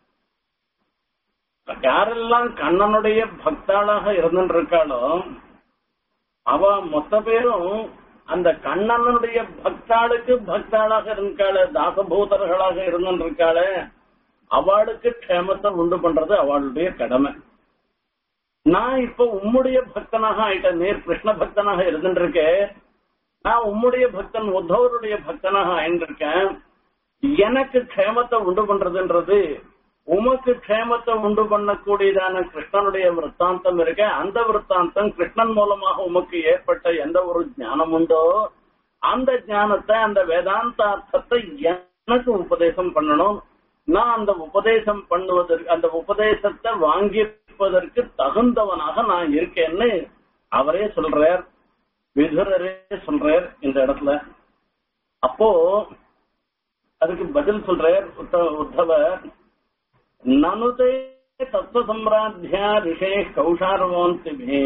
S1: யாரெல்லாம் கண்ணனுடைய பக்தாளாக இருந்துட்டு இருக்காளோ அவ மொத்த பேரும் அந்த கண்ணனுடைய பக்தாளுக்கு பக்தாளாக இருக்காள தாசபூதர்களாக இருந்துட்டு இருக்காளே அவளுக்கு க்ஷேமத்தை உண்டு பண்றது அவளுடைய கடமை நான் இப்ப உம்முடைய பக்தனாக ஆயிட்டேன் நேர் கிருஷ்ண பக்தனாக இருந்துட்டு இருக்கேன் நான் உம்முடைய பக்தன் உத்தவருடைய பக்தனாக ஆயிட்டிருக்கேன் எனக்கு க்ஷேமத்தை உண்டு பண்றதுன்றது உமக்கு க்ஷேமத்தை உண்டு பண்ணக்கூடியதான கிருஷ்ணனுடைய விற்த்தாந்தம் இருக்க அந்த விற்த்தாந்தம் கிருஷ்ணன் மூலமாக உமக்கு ஏற்பட்ட எந்த ஒரு ஞானம் உண்டோ அந்த ஞானத்தை அந்த வேதாந்தார்த்தத்தை எனக்கு உபதேசம் பண்ணணும் நான் அந்த உபதேசம் பண்ணுவதற்கு அந்த உபதேசத்தை வாங்கிப்பதற்கு தகுந்தவனாக நான் இருக்கேன்னு அவரே சொல்றார் விதுரரே சொல்றார் இந்த இடத்துல அப்போ அதுக்கு பதில் சொல்றார் உத்த- உத்தவர் நனுதே தத்துவ சம்பிராத்தியா ரிஷே கௌஷாரவோந்திபே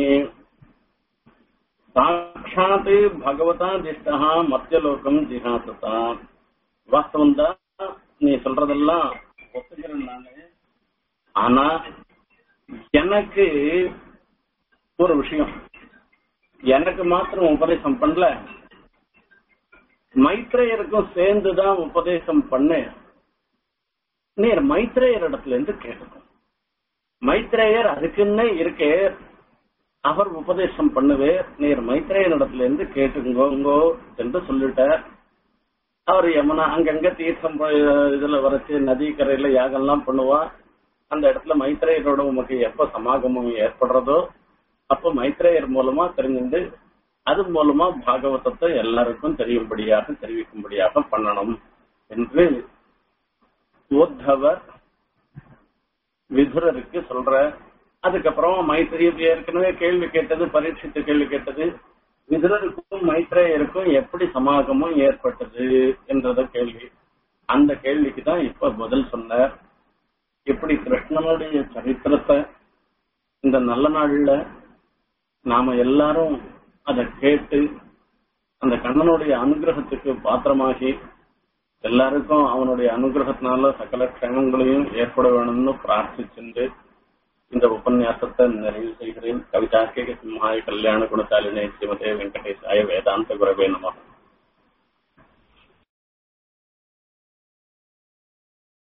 S1: சாட்சாத் பகவதா திஷ்டா மத்தியலோகம் ஜிஹாசதா வாஸ்தவம் தான் நீ சொல்றதெல்லாம் ஒத்துக்கிறேன் நானு ஆனா எனக்கு ஒரு விஷயம் எனக்கு மாத்திரம் உபதேசம் பண்ணல மைத்ரேயருக்கும் சேர்ந்துதான் உபதேசம் பண்ணு நீர் மைத்ரேயர் இடத்துல இருந்து கேட்டுக்கும் மைத்ரேயர் அதுக்குன்னே இருக்கே அவர் உபதேசம் பண்ணுவேர் நீர் மைத்ரேயர் இடத்துல இருந்து கேட்டுங்கோங்கோ என்று சொல்லிட்டார் அவர் யமுனா அங்கங்க தீர்த்தம் போய் இதுல வரைச்சு நதி கரையில யாகம்லாம் பண்ணுவா அந்த இடத்துல மைத்ரேயரோட உமக்கு எப்ப சமாகமம் ஏற்படுறதோ அப்ப மைத்ரேயர் மூலமா தெரிஞ்சுண்டு அது மூலமா பாகவதத்தை எல்லாருக்கும் தெரியும்படியாக தெரிவிக்கும்படியாக பண்ணணும் என்று உத்தவர் விதுரருக்கு சொல்ற அதுக்கப்புறம் மைத்திரியர் ஏற்கனவே கேள்வி கேட்டது பரீட்சித்து கேள்வி கேட்டது விதுரருக்கும் மைத்ரேயருக்கும் எப்படி சமாகமம் ஏற்பட்டது என்றத கேள்வி அந்த கேள்விக்கு தான் இப்ப பதில் சொன்னார் இப்படி கிருஷ்ணனுடைய சரித்திரத்தை இந்த நல்ல நாள்ல நாம எல்லாரும் அதை கேட்டு அந்த கண்ணனுடைய அனுகிரகத்துக்கு பாத்திரமாகி எல்லாருக்கும் அவனுடைய அனுகிரகத்தினால சகல க்ஷேமங்களையும் ஏற்பட வேணும்னு பிரார்த்திச்சுண்டு இந்த உபன்யாசத்தை நிறைவு செய்கிறேன் கவிதாக்கிய சிம்ஹாய கல்யாண குணசாலினே ஸ்ரீமதே வெங்கடேசாய வேதாந்த குரவே நம